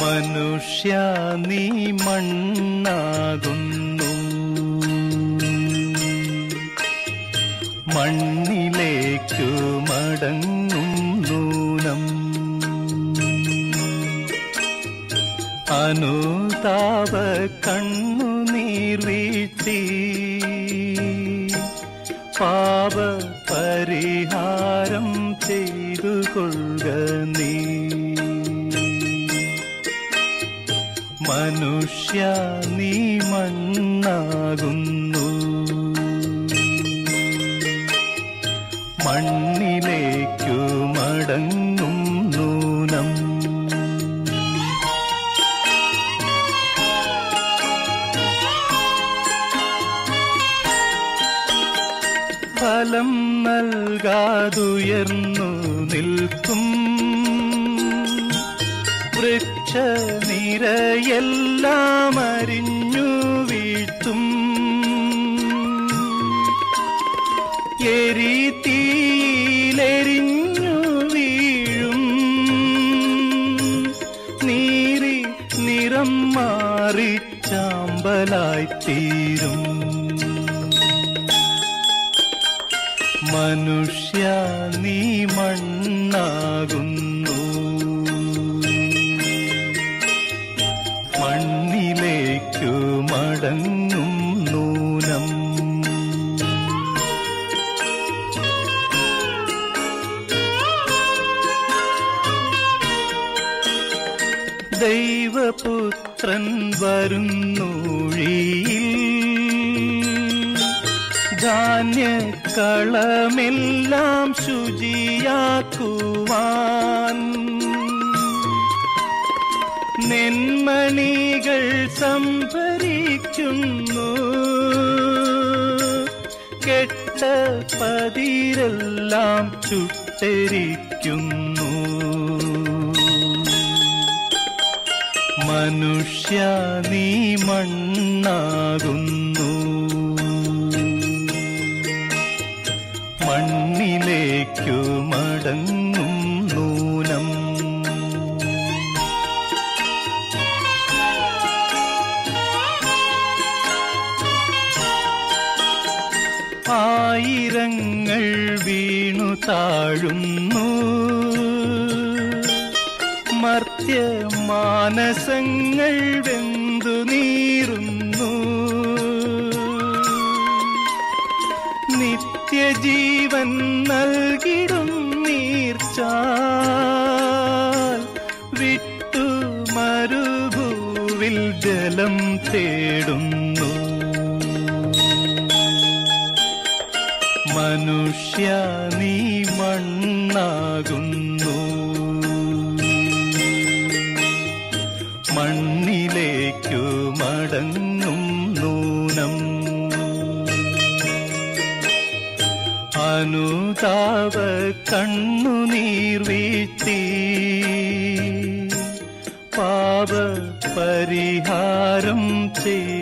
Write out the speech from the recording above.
മനുഷ്യ നീ മണ്ണാകുന്നു മണ്ണിലേക്കു മടങ്ങും നൂനം അനുതാപ കണ്ണുനീർ വീഴ്ത്തി പാപ പരിഹാരം ചെയ്തു കൊള്ളുക നീ മനുഷ്യ നീ മണ്ണാകുന്നു മണ്ണിലേക്കു മടങ്ങും നൂനം ഫലം നൽകാതുയർന്നു നിൽക്കും വൃക്ഷനിരയെല്ലാം അരിഞ്ഞു വീഴ്ത്തും എരി തീയിലെരിഞ്ഞു വീഴും നീരി നിറം മാറി ചാമ്പലായിത്തീരും മനുഷ്യ നീ മണ്ണാകുന്നു മണ്ണിലേക്കു മടങ്ങും നൂനം ദൈവപുത്രൻ വരുന്നൂഴിയിൽ ധാന്യക്കളമെല്ലാം ശുചിയാക്കുവാൻ നെന്മണികൾ സംഭരിക്കുന്നു കെട്ട പതിരെല്ലാം ചുട്ടരിക്കുന്നു മനുഷ്യ നീ മണ്ണാകുന്നു മണ്ണിലേക്കു മടങ്ങും നൂനം ആയിരങ്ങൾ വീണു താഴുന്നു മർത്യ മാനസങ്ങൾ വെന്തു നീറുന്നു നിത്യജീവൻ നൽകിടും നീർച്ചാൽ വിട്ടു മരുഭൂവിൽ ജലം തേടുന്നു മനുഷ്യ നീ മണ്ണാകുന്നു മണ്ണിലേക്കു മടങ്ങും നൂനം അനുതാപ കണ്ണുനീർ വീഴ്ത്തി പാപ പരിഹാരം ചെയ്